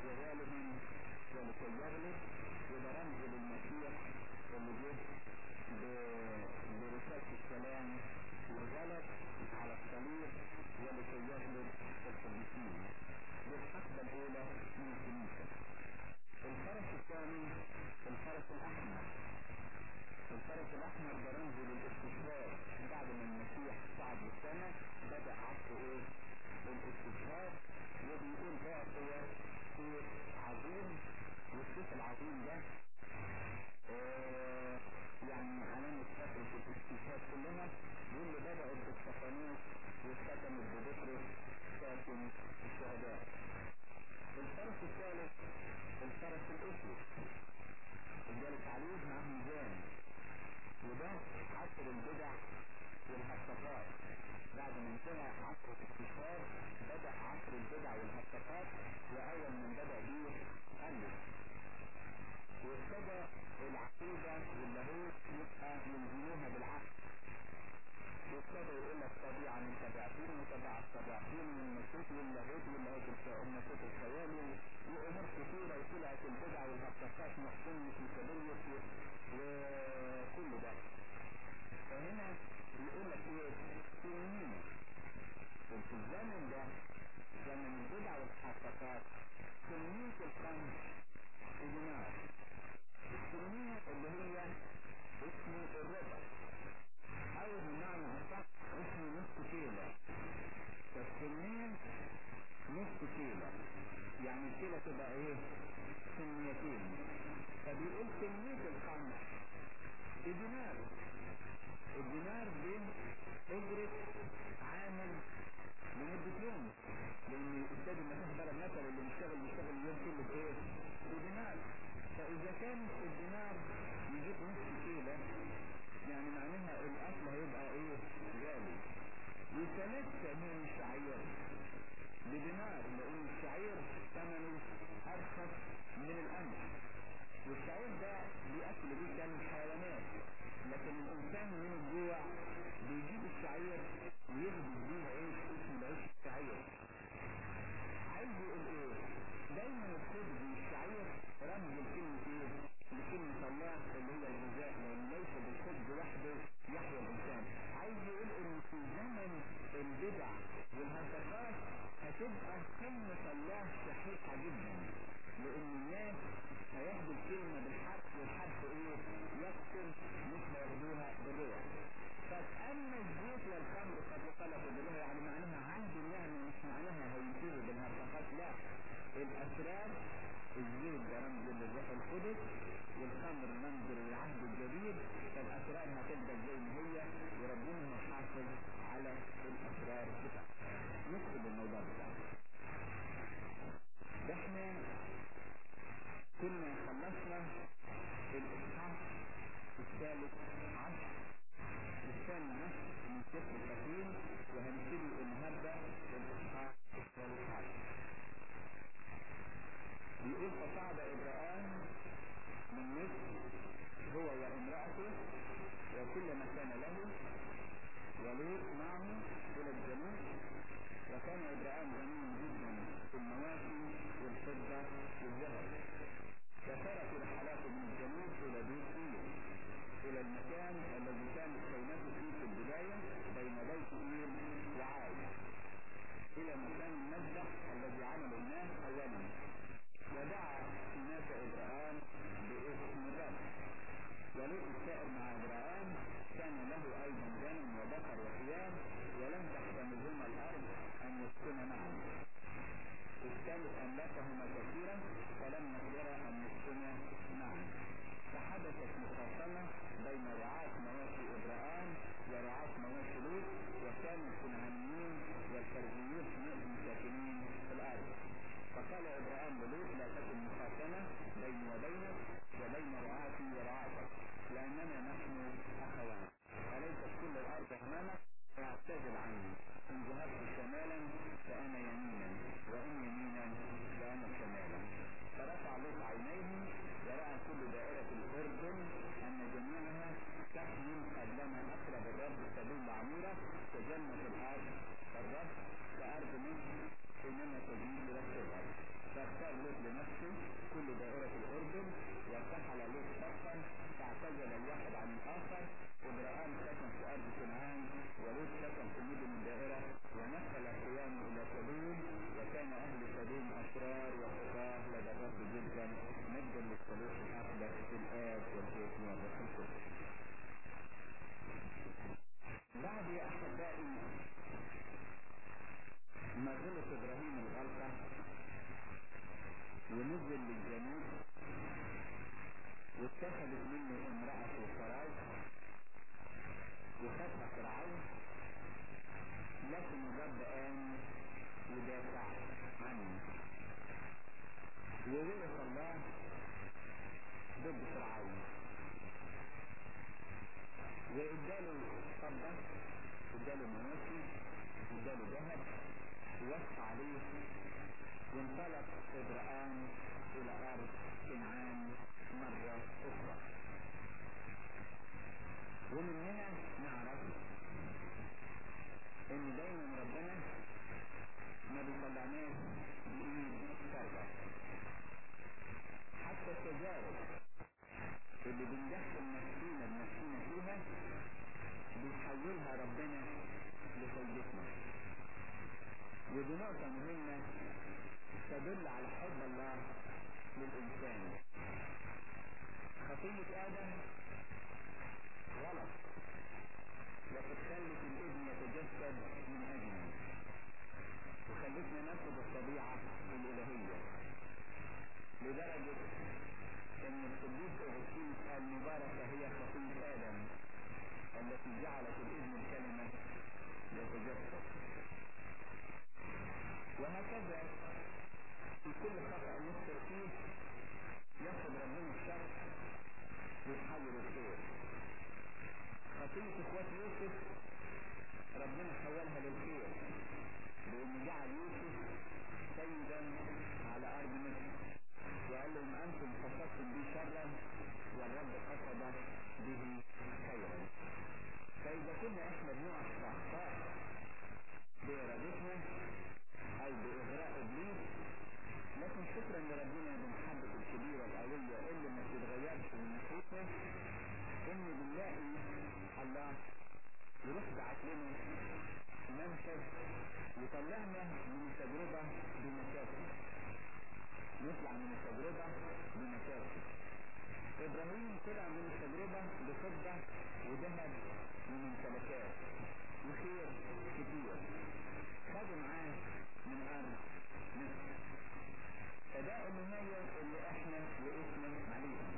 وغالبا ولكي يغلب وده رمز للمسيح اللي جه ب- برسالة السلام وغلب على الصليب ولكي يغلب القديسين دي الحقبة الأولى من الكنيسة الفرس الثاني الفرس الأحمر الفرس الأحمر ده رمز للاستشهاد بعد ما المسيح صعد للسماء بدأ عصر إيه؟ الاستشهاد وبيقول بقى هو سيف عظيم والسيف العظيم ده آه، يعني علامة فترة الاستشهاد كلها واللي بدأت بالسفنات وختمت ببطرس ساكن الشهداء الفرس الثالث الفرس الأسود الجالس عليه مع ميزان وده عصر البدع والهرطقات بعد ما انتهى عصر الاستشهاد بدأ عصر البدع والهرطقات وأول من بدأ بيه ألف وابتدى العقيدة واللاهوت يبقى يلزموها بالعقل وابتدى يقول لك طبيعة من تبعتين وتبع التبعتين والنسوت واللاهوت واللاهوت الخ- النسوت الخيالي وأمور كثيرة وطلعت البدع والهرطقات محكومة في كبيرة وكل ده فهنا يقول لك ايه سنين في الزمن ده زمن البدع والهرطقات كمية الخمر دينار السنية اللي هي اسم الربع او بمعنى اصح اسم نصف كيلة فالسنين نصف كيلة يعني الكيلة تبقى ايه سنيتين فبيقول كمية الخمر بدينار الدينار دي اجرة عامل لمدة يوم لان الاستاذ المسيح ضرب مثل اللي بيشتغل بيشتغل اليوم كله بايه بدينار فاذا كان الدينار يجيب نصف كيلة يعني معناها الاصل هيبقى ايه غالي يتمثل من الشعير بدينار لان الشعير ثمنه ارخص من القمح والشعير ده بيأكل بيه كان الحيوانات لكن الانسان من الجوع بيجيب الشعير ويخبز بيه عيش اسمه العيش الشعير عايز يقول ايه دايما الخبز والشعير رمز لكلمة ايه لكلمة الله اللي هي الغذاء لان ليس بالخبز وحده يحيا الانسان عايز يقول ان في زمن البدع والهرطقات هتبقى كلمة الله شحيحة جدا لان الناس هياخدوا الكلمة بالحرف والحرف ايه يقتل مش هياخدوها بالروح فأما الزيت والخمر قد يخلقوا بالله يعني معناها عهد النعمة مش معناها هينتهي بالهرطقات لا الأسرار الزيت ده رمز للروح القدس والخمر رمز للعهد الجديد فالأسرار هتفضل زي ما هي وربنا هيحافظ على الأسرار بتاعته ندخل الموضوع بتاعنا احنا كنا خلصنا ووقف الله ضد فرعون واداله فضة اداله مواشي اداله ذهب ووصى عليه وانطلق ابراهام الى ارض كنعان مرة اخرى ومن هنا نعرف ان دايما ربنا ما بيطلعناش بايد فارغة حتى التجارب اللي بندخل نفسينا بنفسينا فيها بيحولها ربنا لفايدتنا ودي نقطة مهمة تدل على حب الله للإنسان خطية آدم غلط لقد خلت الابن يتجسد من أجلنا وخلتنا ناخد الطبيعة الإلهية لدرجة ان القديس اغسطينوس قال مباركة هي خطية ادم التي جعلت الابن الكلمة يتجسد وهكذا في كل خطأ يخطئ فيه ياخد ربنا الشر ويحول الخير خطية اخوات يوسف ربنا حولها للخير بان جعل يوسف سيدا على ارض مصر وقال لهم انتم قصدتم بي شرا والرب قصد به خيرا فاذا كنا احنا بنقع في اخطاء بارادتنا او باغراء ابليس لكن شكرا لربنا بمحبة الكبيرة القوية اللي ما بتتغيرش من ناحيتنا ان بنلاقي الله يروح بعت لنا منفذ يطلعنا من التجربة بمشاكل نطلع من التجربة بمشاكل ابراهيم طلع من التجربة بفضة وذهب وممتلكات وخير كتير خدوا معاه من ارض مصر فده النهاية اللي احنا وقفنا عليها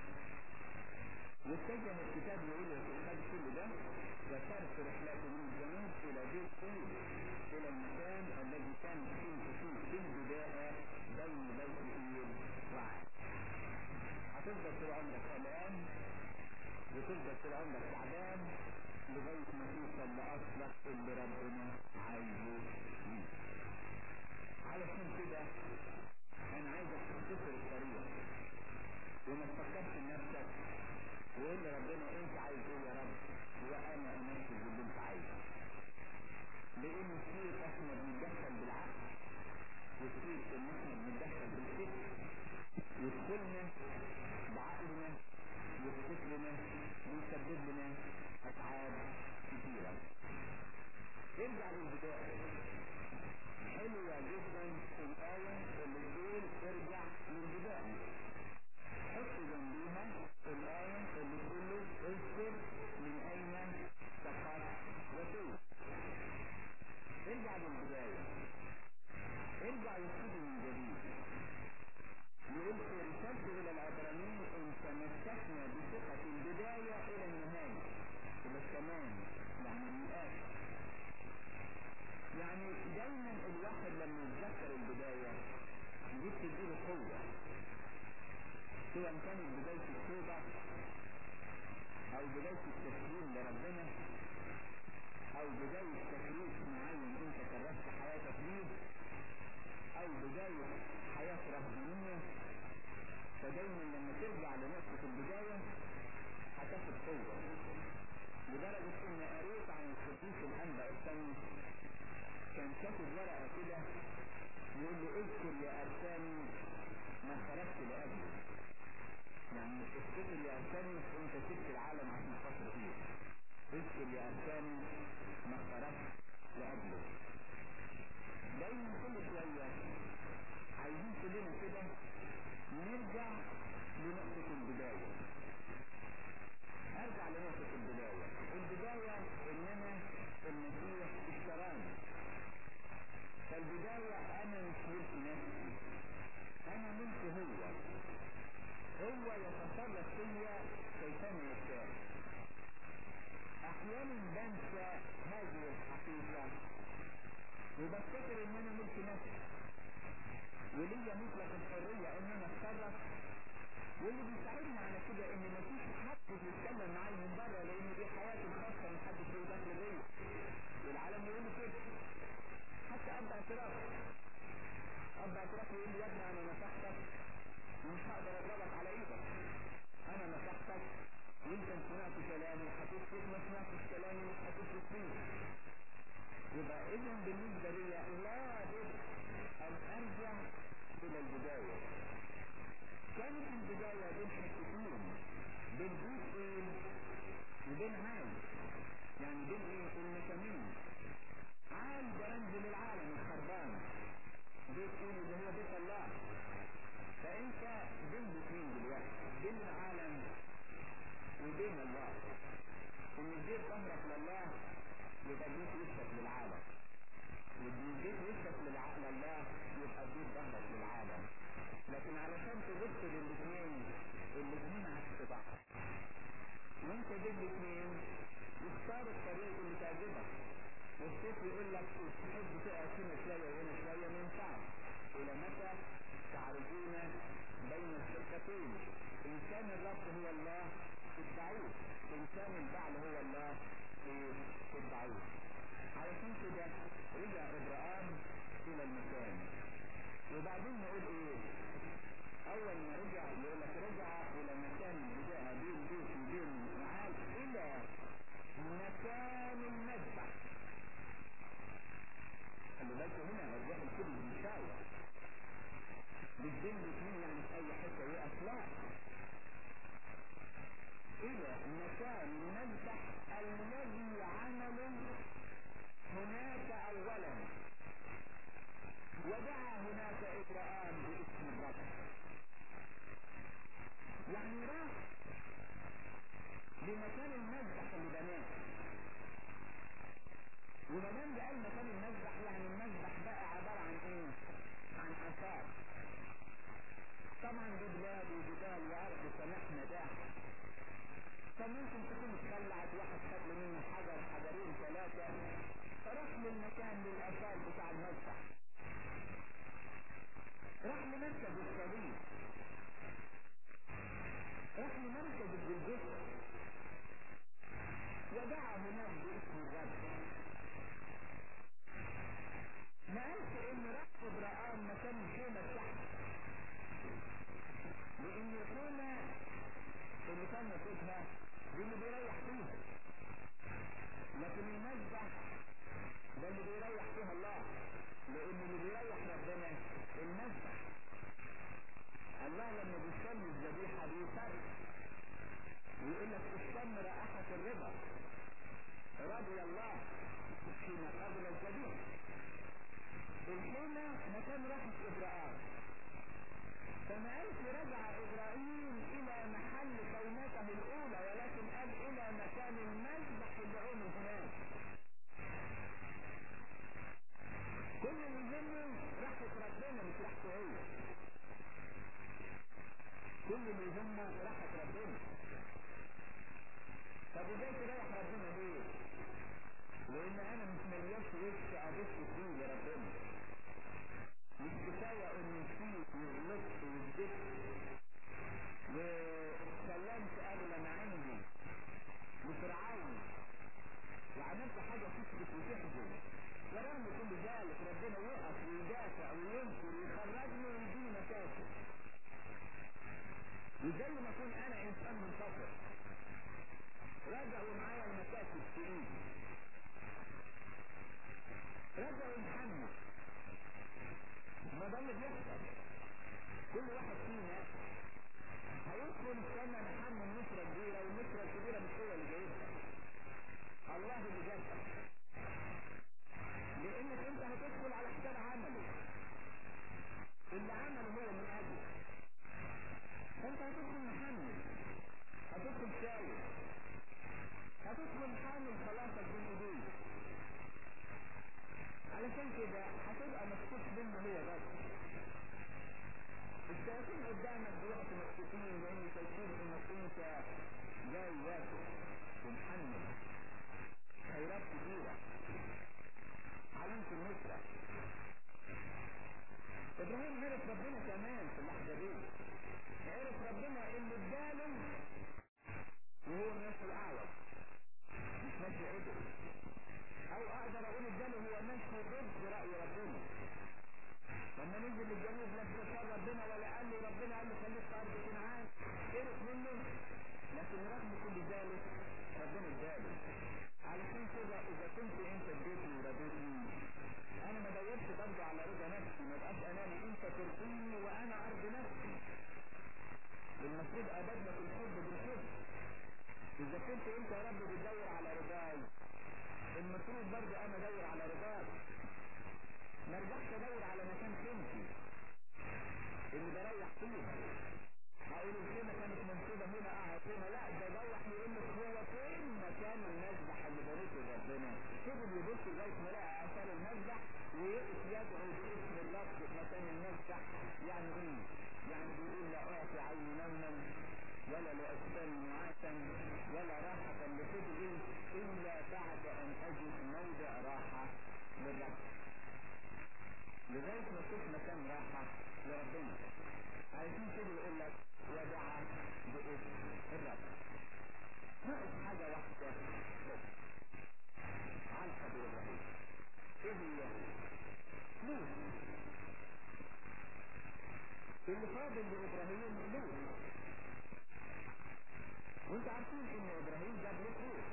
واتجه الكتاب يقول خد كل ده وصرف رحلته من الجنوب الى بيت طول الى المكان الذي كان فيه فيه في البداية بين بيت ايل وعاد هتفضل طول عمرك قلقان وتفضل طول عمرك تعبان لغاية ما توصل لأصلك اللي ربنا عايزه ليك علشان كده انا عايزك تختصر الطريق وما تفكرش نفسك وقول لربنا انت عايز ايه يا رب وانا انفذ اللي انت عايزه لان كتير احنا بنتدخل بالعقل وكتير ان احنا بنتدخل بالفكر ويدخلنا بعقلنا وبفكرنا ويسبب لنا اتعاب كتيرة ارجع للبداية حلوة جدا الآية اللي بتقول ارجع للبداية حط جنبيها الآية اللي بتقول له اذكر من أين سقط وتوب ارجع للبداية ارجع وابتدي من جديد يقول في رسالته إلى العبرانيين إن تمسكنا بثقة البداية إلى النهاية إلى التمام يعني للآخر يعني دايما الواحد لما يتذكر البداية دي بتديله قوة سواء كانت بداية التوبة أو بداية التسليم لربنا أو بداية تكليف معين أنت كرست حياتك ليه أو بداية حياة رهبانية فدايما لما ترجع لنقطة البداية هتاخد قوة لدرجة إن قريت عن القديس الأنبا الثاني كان كاتب ورقة كده يقول له اذكر يا أرساني ما خرجت لأجله يبقى اذا بالنسبة لي لابد ان ارجع الى البداية كانت البداية بين حتتين بين بيت ايه وبين عال يعني بين ايه المكانين عال ده رمز للعالم الخربان بيت ايه اللي هو بيت الله فانت بين الاثنين دلوقتي بين العالم وبين الله ان اديت ظهرك لله يبقى اديت وشك للعالم واديت وشك للع- لله يبقى اديت ظهرك للعالم لكن علشان تبص للاثنين الاثنين عكس بعض وانت بين الاثنين اختار الطريق اللي تعجبك والشيخ يقول لك تحب تقعد هنا شويه وهنا شويه ما ينفعش الى متى تعرفون بين الفرقتين ان كان الرب هو الله اتبعوه ان كان البعل هو الله إيه؟ اتبعوه علشان كده رجع ابراهام الى المكان وبعدين نقول ايه اول ما رجع يقول لك رجع الى مكان البداية بين بيت وبين معاد الى مكان المذبح خلي بالكم هنا الروح القدس بيشاور مش بين الاثنين يعني في اي حته يقف لا الى مكان المذبح الذي عمل هناك اولا ودعا هناك ابراهام باسم الرب يعني راح لمكان المذبح اللي بناه وما دام قال مكان المذبح يعني المذبح بقى عباره عن ايه؟ عن اثار طبعا دي بلاد وجبال وارض سماح مداح فممكن تكون اتخلعت واحد خد منه حجر حجرين ثلاثه فراح للمكان للاثار بتاع المذبح راح لمركز الصليب راح لمركز الجلجسة ودعا هناك باسم الرب ما قالش ان راح ابراهام مكان الخيمة بتاعته لان الخيمة اللي كان واخدها دي اللي بيريح فيها لكن المذبح ده اللي بيريح فيها الله لان اللي بيريح ربنا المذبح الله لما بيصلي الذبيحة بيصلي ويقول لك استم رائحة الرضا رضي الله حين قبل الذبيحة الحين مكان راحة إبراهيم فما قالش رجع إبراهيم إلى محل كونته الأولى ولكن قال إلى مكان المذبح اللي عمل هناك كل اللي يهمه راحة ربنا مش راحته هو كل اللي يهمه راحة ربنا طب ازاي تريح ربنا ليه؟ لان انا مش ملياش وش ابص فيه لربنا مش كفاية ان نسيت وغلطت وكذبت وسلمت اغلى ما عندي لفرعون وعملت حاجة تثبت وتحزن ورغم كل ذلك ربنا يقف ويدافع وينصر ويخرجني ويديني مكاسب وزي ما اكون انا انسان منتصر راجع ومعايا المكاسب في ايدي راجع ومحمد ما ده اللي بيحصل كل واحد فينا هيدخل سنة محمد نصرة كبيرة والنصرة الكبيرة مش هو اللي جايبها الله اللي جابها لانك انت هتدخل على حساب عمله اللي عمله هو من اجله فانت هتدخل محمد هتدخل شايف هتدخل حامل خلاصك بين ايديك علشان كده هتبقى مكتوب منه هو بس الشياطين قدامك دلوقتي مكتوبين لان شايفين انك انت جاي واقف ومحمل خيرات كتيرة علامة النصرة ابراهيم عرف ربنا كمان في اللحظة دي عرف ربنا اللي اداله وهو ماشي الاعور مش ماشي عدل او اقدر اقول اداله هو ماشي ضد رأي ربنا لما ننزل للجنوب لا استشار ربنا ولا قال له ربنا قال له خليك في ارض كنعان عرف منه لكن رغم كل ذلك ربنا اداله علشان كده اذا كنت انت اديتني ورضيتني اللي فاضل لابراهيم لوط وانت عارفين ان ابراهيم جاب له لوط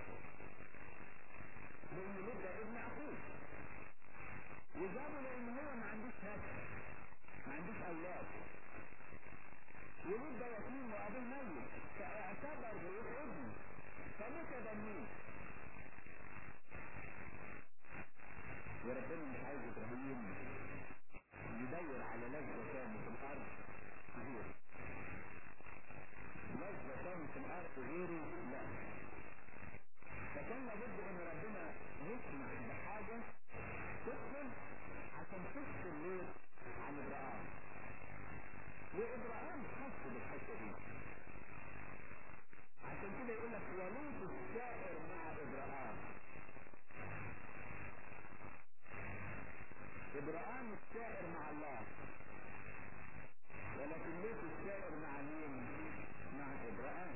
لان لوط ده ابن اخوه وجابه لان هو ما عندوش نسل ما عندوش اولاد ولوط ده يتيم وابوه ميت فاعتبر لوط ابنه فموت بنيه وربنا مش عايز ابراهيم يدور على لذة تاني في الارض غيره لذة تاني في الارض غيره لا فكان لابد ان ربنا يسمح بحاجة تدخل عشان تفصل ليه عن ابراهيم وابراهيم حس بالحته دي عشان كده يقول لك ولوط السائر مع ابراهيم ابراهيم السائر مع الله ولكن لوط السائر مع مين مع ابراهيم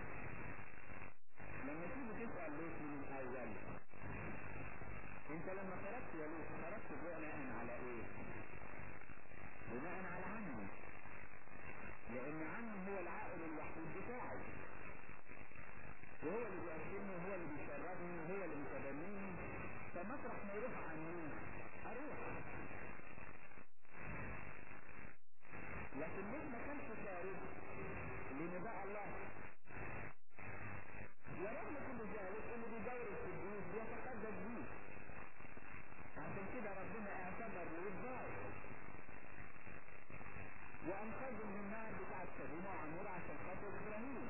لما تيجي تسأل لوط من الاول انت لما خرجت يا لوط خرجت بناء على ايه بناء على عمي لان عمي هو العائل الوحيد بتاعي وهو اللي بيأكلني وهو اللي بيشربني وهو اللي بيتبنيني فمطرح ما يروح عني اروح لكن ليه ما كانش خارج لنداء الله ورغم كل ذلك اللي بيدور القدوس بيتقدس بيه عشان كده ربنا اعتبر له الظاهر وانقذه من النار بتاعت سدوم وعمور عشان خاطر ابراهيم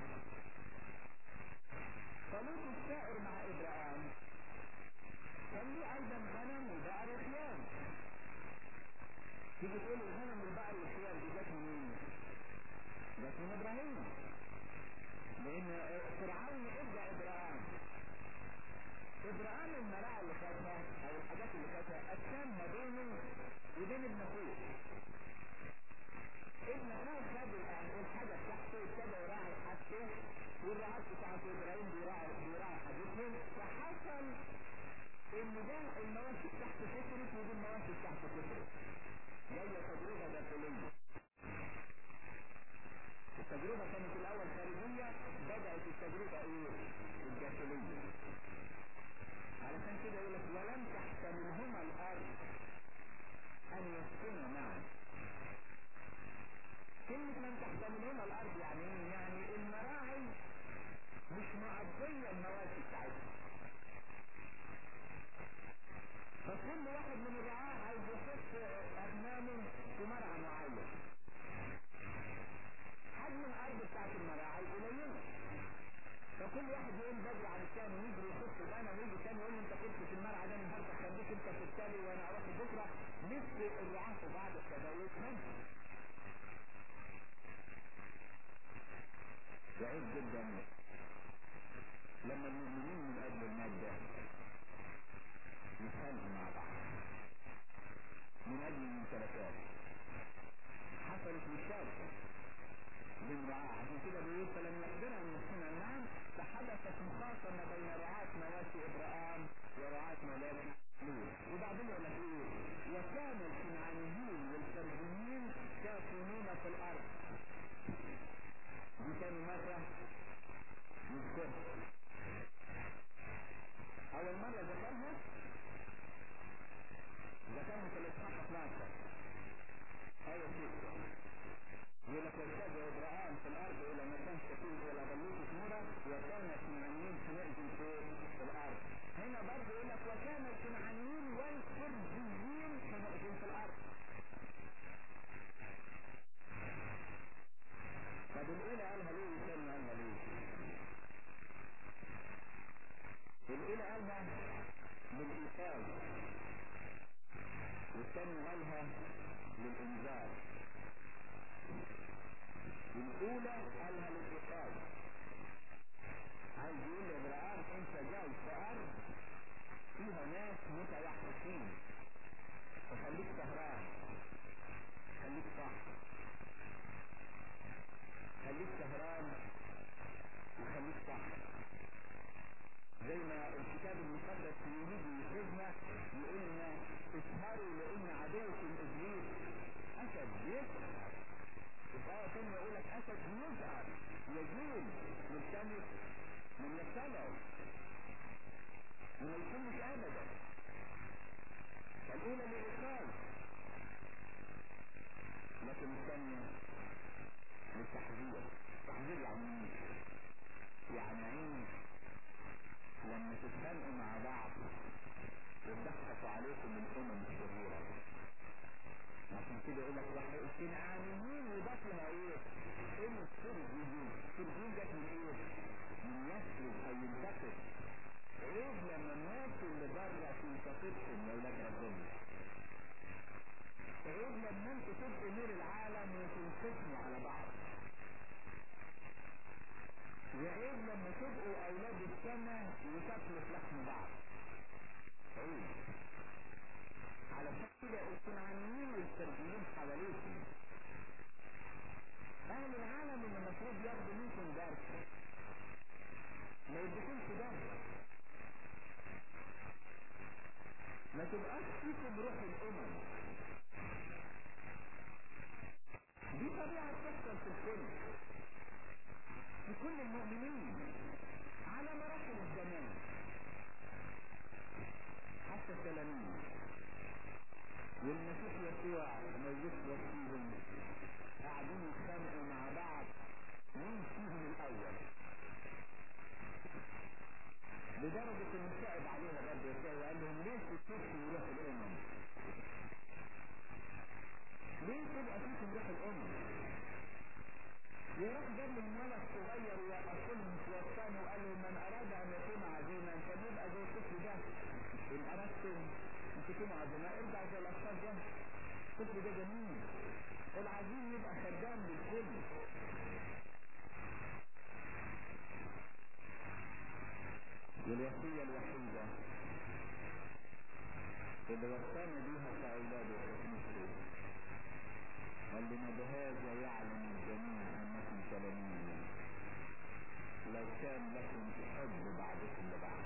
فلوط السائر مع ابراهيم كان ليه ايضا غنم وبقر وخيام تيجي تقول الغنم والبقر والخيام دي جت منين؟ جت من ابراهيم لان فرعون ادى ابراهيم ابراهيم المراعي اللي خدها او الحاجات اللي خدها اتسام ما بينه وبين ابن اخوه ابن اخوه خد الحاجه بتاعته ابتدى يراعي حاجته والرعاة بتاعت ابراهيم بيراعي بيراعي حاجتهم فحصل ان ده المواشي تحت كترت ودي المواشي تحت كترت جاية تجربة داخلية التجربة كانت الاول خارجية بدأت التجربة ايه الداخلية علشان كده يقول لك ولم تحتملهما الارض ان يسكنا معا كلمة من تحتملهما الارض يعني ايه يعني المراعي مش مقضية المواشي بتاعتها فكل واحد من الرعاة عايز يحط أبنامه في مرعى معين حجم الأرض بتاعت المراعي قليلة فكل واحد يقوم بدري على الثاني يجري يخش الأنا ويجي تاني يقول له أنت كنت في المرعى ده النهارده خليك أنت في التالي وأنا أروح بكرة مثل الرعاة في بعض التباوت منهم بعيد جدا لما المؤمنين من أجل المادة يتخانقوا مع بعض من اجل الممتلكات حصلت مشاكل بين رعاة عشان كده بيقول فلم يقدر ان يحسن معا فحدثت مخاصمة بين رعاة مواشي ابراهام ورعاة مواشي لوط وبعدين يقول لك ايه وكان الكنعانيين والفرجيين ساكنين في الارض دي تاني مرة يذكرها اول مرة ذكرها ذكرها في الاصحاح 12 اية 6 يقول لك وارتد ابراهام في الارض الى مكان سكين الى بلوط نورا وكان الكنعانيين حينئذ في الارض هنا برضه يقول لك وكان الكنعانيين والفرجيين حينئذ في الارض طب الاولى قالها ليه والثاني قالها ليه؟ الاولى قالها للايقاظ والثاني قالها للانذار الاولى قالها للايقاظ عايز يقول لابراهيم انت جاي في ارض فيها ناس متوحشين فخليك سهران خليك صح خليك سهران وخليك صح زي ما الكتاب المقدس يريد يخرجنا يقول لنا اسهروا لان عدوكم ابليس اسد يسهر وما يكونش ابدا الاولى للإخراج لكن الثانية للتحذير تحذير يعني ايه؟ يعني عين لما تتخانقوا مع بعض وتضحكوا عليكم من الامم الشريرة عشان كده يقول لك واحد الكنعانيين وضاف لها ايه؟ ام السرجيين السرجيين جت من ايه؟ من يسرج او ينتقد عيب لما الناس اللي بره تنتقدكم يا ولاد ربنا عيب لما انتوا تبقوا نور العالم وتنقسموا على بعض وعيب لما تبقوا اولاد السماء وتاكلوا في لحم بعض عيب علشان كده الكنعانيين والسرجيين حواليكم اهل العالم اللي المفروض ياخدوا منكم درس ما يديكمش درس ما تبقاش فيكم روح الامم دي طبيعة تحصل في الكل في كل المؤمنين على مراحل الزمان حتى التلاميذ والمسيح يسوع موجود وسطيهم قاعدين يتخانقوا مع بعض مين فيهم الاول لدرجة انه صعب عليها برضه يسوع وقال لهم ليه تتركوا روح الامم ليه تبقى فيكم روح الامم وراح جاب لهم ولد صغير ويقتلهم في وسطانه وقال لهم من اراد ان يكون عظيما فليبقى زي الطفل ده ان اردتم ان تكونوا عظماء ارجعوا زي الاطفال ده الطفل ده جميل العظيم يبقى خدام للكل والوصية الوحيدة اللي وصانا بيها كأولاد وحكمته قال لنا بهذا يعلم الجميع أنكم تلاميذ لو كان لكم حب بعضكم لبعض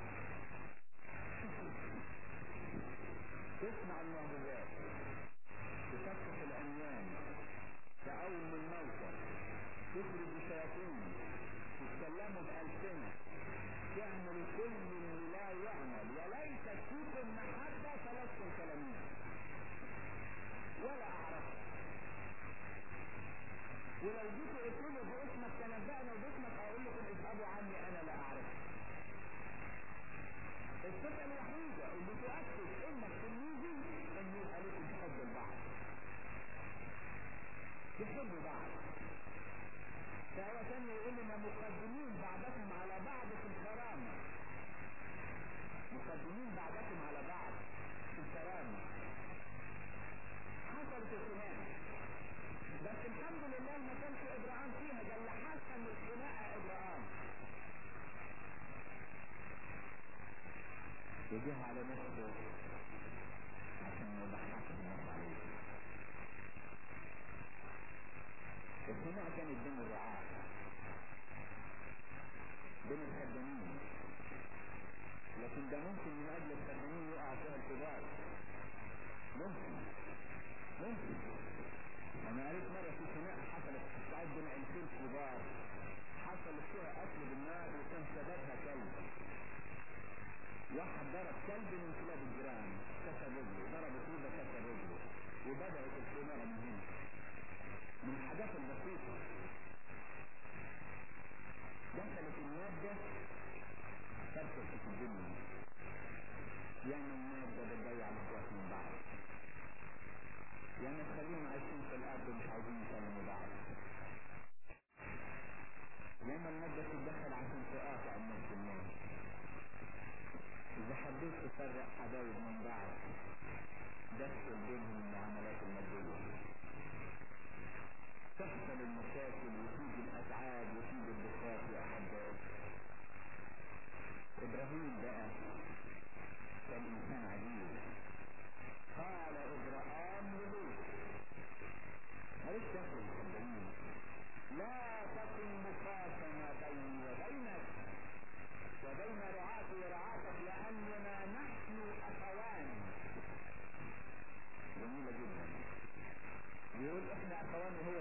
تسمع المعجزات تفتح العنوان تقوم الموتى تخرج الشياطين تتكلموا بألسنة تعمل كل اللي لا يعمل وليس فيكم محبة فلستم تلاميذ ولا أعرفكم ولو جيت قلت له باسمك تنبأنا وباسمك اقول لكم اذهبوا عني انا لا اعرفكم الصفة الوحيدة اللي تؤكد انك تلميذي ان يبقى لكم حب لبعض تحبوا بعض فهو كان يقول لنا مقدمين بعضكم على بعض في الكرامة مقدمين بعضكم على بعض في الكرامة حصلت الخناقة بس الحمد لله ما كانش ابراهام فيها ده اللي حسن الخناقة ابراهام وجه على نفسه عشان ما يضحكش الناس عليه الخناقة كانت بين الرعاة بين الخدامين لكن ده ممكن من اجل الخدامين يقع فيها الكبار ممكن ممكن انا قريت مرة في خناقة حصلت في الصعيد بين عيلتين كبار حصلت فيها قتل بالنار وكان سببها كلب واحد ضرب كلب من كلاب الجيران كسر رجله ضرب كلبة كسر رجله وبدأت الخناقة من هنا من الحاجات البسيطة دخلت المادة فرشت في الدنيا يعني المادة بتضيع الاخوات من بعض يعني تخليهم عايشين في الارض ومش عايزين يكلموا بعض لما المادة تتدخل عشان تقاطع الناس بالناس اذا حبيت تفرق حبايب من بعض دخل بينهم المعاملات المادية تحصل المشاكل وتيجي الازعاج وتيجي الضغوط يا احبائي ابراهيم بقى كان انسان عجيب قال ابراهام للوط ماليش دخل الخدامين لا تكن مقاسمة بيني وبينك وبين رعاتي ورعاتك لاننا نحن اخوان جميلة جدا يقول احنا اخوان وهو